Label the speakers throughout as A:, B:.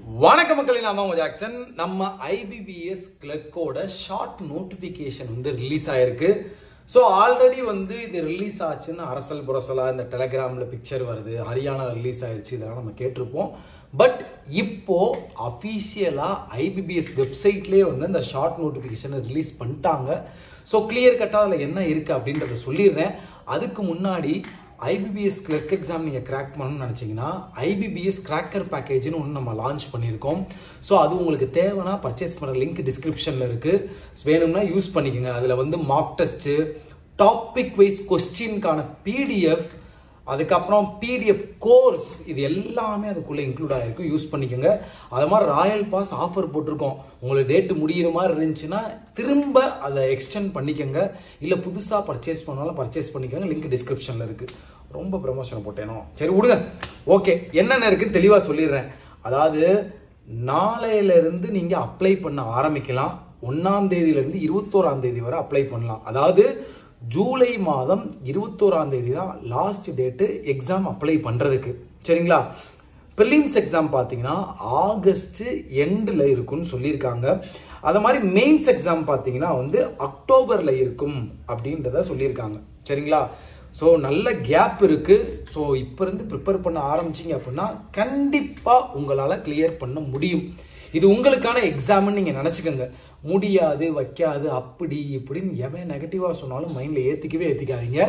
A: வணக்க மக்களே நான் தான் உங்க ஜாக்சன் நம்ம ஐபிபிஎஸ் கிளர்க்கோட ஷார்ட் நோட்டிஃபிகேஷன் வந்து ரிலீஸ் ஆயிருக்கு ஸோ ஆல்ரெடி வந்து இது ரிலீஸ் ஆச்சுன்னு அரசல் புரசலா இந்த டெலகிராம்ல பிக்சர் வருது ஹரியானா ரிலீஸ் ஆயிருச்சு இதெல்லாம் நம்ம கேட்டிருப்போம் பட் இப்போ அஃபீஷியலா ஐபிபிஎஸ் வெப்சைட்லேயே வந்து இந்த ஷார்ட் நோட்டிஃபிகேஷனை ரிலீஸ் பண்ணிட்டாங்க ஸோ கிளியர் கட்டாக அதில் என்ன இருக்கு அப்படின்றத சொல்லிடுறேன் அதுக்கு முன்னாடி ஐபிபிஎஸ் கிளர்க் எக்ஸாம் நீங்கள் கிராக் பண்ணணும்னு நினச்சிங்கன்னா ஐபிபிஎஸ் கிராக்கர் பேக்கேஜ்னு ஒன்று நம்ம லான்ச் பண்ணியிருக்கோம் ஸோ அது உங்களுக்கு தேவைன்னா பர்ச்சேஸ் பண்ணுற லிங்க் டிஸ்கிரிப்ஷனில் இருக்குது வேணும்னா யூஸ் பண்ணிக்கோங்க அதில் வந்து மார்க் டெஸ்ட்டு டாபிக் வைஸ் கொஸ்டின்கான பிடிஎஃப் அதுக்கப்புறம் பிடிஎஃப் கோர்ஸ் இது எல்லாமே அதுக்குள்ளே இன்க்ளூட் ஆகிருக்கும் யூஸ் பண்ணிக்கோங்க அது மாதிரி ராயல் பாஸ் ஆஃபர் போட்டிருக்கோம் உங்களுக்கு டேட்டு முடியிற மாதிரி இருந்துச்சுன்னா திரும்ப அதை எக்ஸ்டெண்ட் பண்ணிக்கோங்க இல்லை புதுசாக பர்ச்சேஸ் பண்ணாலும் பர்ச்சேஸ் பண்ணிக்கோங்க லிங்க் டிஸ்கிரிப்ஷனில் இருக்குது ரொம்ப ப்ரமோஷன் போட்டேனோ சரி விடுங்க ஓகே என்னென்ன இருக்குன்னு தெளிவாக சொல்லிடுறேன் அதாவது நாளையிலிருந்து நீங்கள் அப்ளை பண்ண ஆரம்பிக்கலாம் ஒன்றாம் தேதியிலேருந்து இருபத்தோராம் தேதி வரை அப்ளை பண்ணலாம் அதாவது ஜூலை மாதம் இருபத்தோராம் தேதி தான் லாஸ்ட் டேட்டு எக்ஸாம் அப்ளை பண்ணுறதுக்கு சரிங்களா ப்ரிலிம்ஸ் எக்ஸாம் பார்த்தீங்கன்னா ஆகஸ்ட் எண்டில் இருக்கும்னு சொல்லியிருக்காங்க அது மாதிரி மெயின்ஸ் எக்ஸாம் பார்த்தீங்கன்னா வந்து அக்டோபரில் இருக்கும் அப்படின்றத சொல்லியிருக்காங்க சரிங்களா ஸோ நல்ல கேப் இருக்கு ஸோ இப்போ இருந்து ப்ரிப்பேர் பண்ண ஆரம்பிச்சிங்க அப்படின்னா கண்டிப்பாக உங்களால் கிளியர் பண்ண முடியும் இது உங்களுக்கான எக்ஸாம்னு நீங்கள் நினச்சிக்கோங்க முடியாது வைக்காது அப்படி இப்படின்னு எவன் நெகட்டிவாக சொன்னாலும் மைண்டில் ஏற்றிக்கவே ஏற்றிக்காதீங்க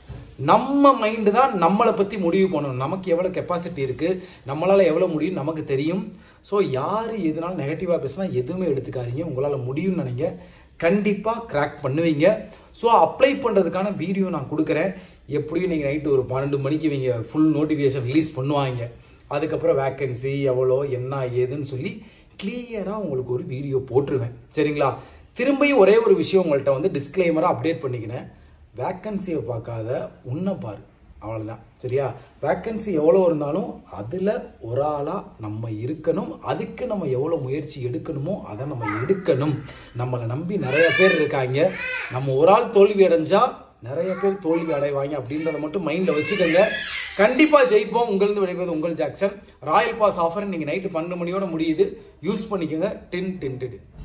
A: நம்ம மைண்டு தான் நம்மளை பற்றி முடிவு பண்ணணும் நமக்கு எவ்வளோ கெப்பாசிட்டி இருக்குது நம்மளால் எவ்வளோ முடியும் நமக்கு தெரியும் ஸோ யார் எதுனாலும் நெகட்டிவாக பேசினா எதுவுமே எடுத்துக்காதீங்க உங்களால் முடியும்னு நினைங்க கண்டிப்பாக கிராக் பண்ணுவீங்க ஸோ அப்ளை பண்ணுறதுக்கான வீடியோ நான் கொடுக்குறேன் எப்படியும் நீங்கள் நைட்டு ஒரு பன்னெண்டு மணிக்கு இவங்க ஃபுல் நோட்டிஃபிகேஷன் ரிலீஸ் பண்ணுவாங்க அதுக்கப்புறம் வேக்கன்சி எவ்வளோ என்ன ஏதுன்னு சொல்லி கிளியராக உங்களுக்கு ஒரு வீடியோ போட்டுருவேன் சரிங்களா திரும்பியும் ஒரே ஒரு விஷயம் உங்கள்கிட்ட வந்து டிஸ்க்ளைமராக அப்டேட் பண்ணிக்கிறேன் வேக்கன்சியை பார்க்காத உன்னை பாரு அவ்வளோதான் சரியா வேக்கன்சி எவ்வளோ இருந்தாலும் அதில் ஒரு ஆளாக நம்ம இருக்கணும் அதுக்கு நம்ம எவ்வளோ முயற்சி எடுக்கணுமோ அதை நம்ம எடுக்கணும் நம்மளை நம்பி நிறைய பேர் இருக்காங்க நம்ம ஒரு ஆள் தோல்வி அடைஞ்சா நிறைய பேர் தோல்வி அடைவாங்க அப்படின்றத மட்டும் மைண்டில் வச்சுக்கோங்க கண்டிப்பாக ஜெயிப்போம் உங்களிருந்து விடைபெறுவது உங்கள் ஜாக்சன் ராயல் பாஸ் ஆஃபர் நீங்கள் நைட்டு பன்னெண்டு மணியோட முடியுது யூஸ் பண்ணிக்கோங்க டென் டென் டென்